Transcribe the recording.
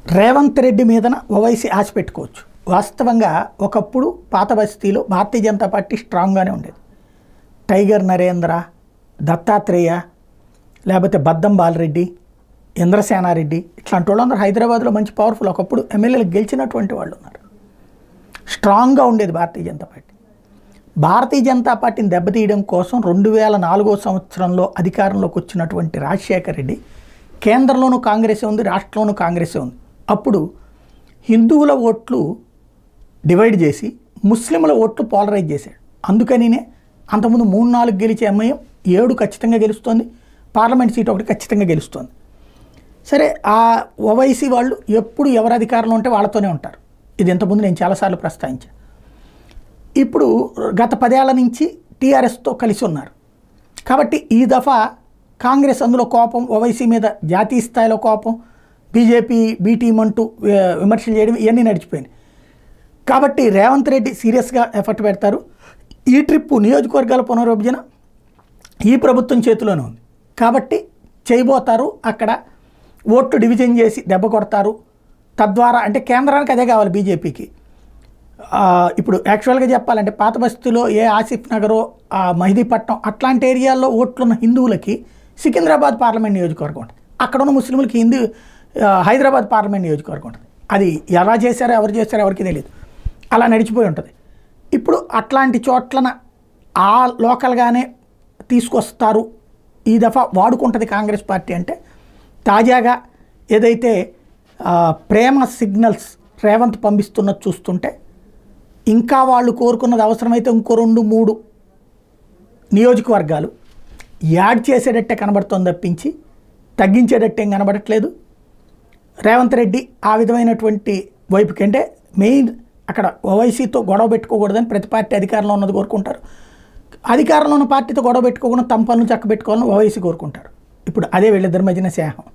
రేవంత్ రెడ్డి మీదన ఓవైసీ ఆశ పెట్టుకోవచ్చు వాస్తవంగా ఒకప్పుడు పాత బస్తీలో భారతీయ జనతా పార్టీ స్ట్రాంగ్గానే ఉండేది టైగర్ నరేంద్ర దత్తాత్రేయ లేకపోతే బద్దం బాలరెడ్డి ఇంద్రసేనారెడ్డి ఇట్లాంటి వాళ్ళందరూ హైదరాబాద్లో మంచి పవర్ఫుల్ ఒకప్పుడు ఎమ్మెల్యేలు గెలిచినటువంటి వాళ్ళు ఉన్నారు స్ట్రాంగ్గా ఉండేది భారతీయ జనతా పార్టీ భారతీయ జనతా పార్టీని దెబ్బతీయడం కోసం రెండు వేల నాలుగో సంవత్సరంలో అధికారంలోకి వచ్చినటువంటి రాజశేఖర రెడ్డి కేంద్రంలోనూ కాంగ్రెసే ఉంది రాష్ట్రంలోనూ కాంగ్రెసే ఉంది అప్పుడు హిందువుల ఓట్లు డివైడ్ చేసి ముస్లింల ఓట్లు పోలరైజ్ చేశాడు అందుకనినే అంతకుముందు మూడు నాలుగు గెలిచే ఎంఐఎం ఏడు ఖచ్చితంగా గెలుస్తోంది పార్లమెంట్ సీట్ ఒకటి ఖచ్చితంగా గెలుస్తోంది సరే ఆ ఓవైసీ వాళ్ళు ఎప్పుడు ఎవరు అధికారంలో ఉంటే వాళ్ళతోనే ఉంటారు ఇది ఇంతకుముందు నేను చాలాసార్లు ప్రస్తావించాను ఇప్పుడు గత పదేళ్ల నుంచి టీఆర్ఎస్తో కలిసి ఉన్నారు కాబట్టి ఈ దఫా కాంగ్రెస్ అందులో కోపం ఓవైసీ మీద జాతీయ స్థాయిలో కోపం బీజేపీ బీ టీం అంటూ ఆ, విమర్శలు చేయడం ఇవన్నీ నడిచిపోయినాయి కాబట్టి రేవంత్ రెడ్డి సీరియస్గా ఎఫర్ట్ పెడతారు ఈ ట్రిప్పు నియోజకవర్గాల పునర్విభజన ఈ ప్రభుత్వం చేతిలోనే ఉంది కాబట్టి చేయబోతారు అక్కడ ఓట్లు డివిజన్ చేసి దెబ్బ కొడతారు తద్వారా అంటే కేంద్రానికి అదే కావాలి బీజేపీకి ఆ, ఇప్పుడు యాక్చువల్గా చెప్పాలంటే పాత బస్తీలో ఏ ఆసిఫ్ నగరో ఆ మహిదీపట్నం అట్లాంటి ఏరియాల్లో ఓట్లున్న హిందువులకి సికింద్రాబాద్ పార్లమెంట్ నియోజకవర్గం ఉంటుంది అక్కడ ఉన్న ముస్లింలకి హిందూ ఆ, హైదరాబాద్ పార్లమెంట్ నియోజకవర్గం ఉంటుంది అది ఎలా చేశారో ఎవరు చేశారో ఎవరికి తెలియదు అలా నడిచిపోయి ఉంటుంది ఇప్పుడు అట్లాంటి చోట్లన ఆ లోకల్గానే తీసుకొస్తారు ఈ దఫా వాడుకుంటుంది కాంగ్రెస్ పార్టీ అంటే తాజాగా ఏదైతే ఆ, ప్రేమ సిగ్నల్స్ రేవంత్ పంపిస్తున్నది చూస్తుంటే ఇంకా వాళ్ళు కోరుకున్నది అవసరమైతే ఇంకో రెండు మూడు నియోజకవర్గాలు యాడ్ చేసేటట్టే కనబడుతోంది తప్పించి తగ్గించేటట్టేం కనబడట్లేదు రేవంత్ రెడ్డి ఆ విధమైనటువంటి వైపుకి అంటే మెయిన్ అక్కడ ఓవైసీతో గొడవ పెట్టుకోకూడదని ప్రతి పార్టీ అధికారంలో ఉన్నది కోరుకుంటారు అధికారంలో ఉన్న పార్టీతో గొడవ పెట్టుకోకుండా తమ పనులు చక్క పెట్టుకోవాలని ఓవైసీ కోరుకుంటారు ఇప్పుడు అదే వీళ్ళిద్దరి మధ్యన స్నేహం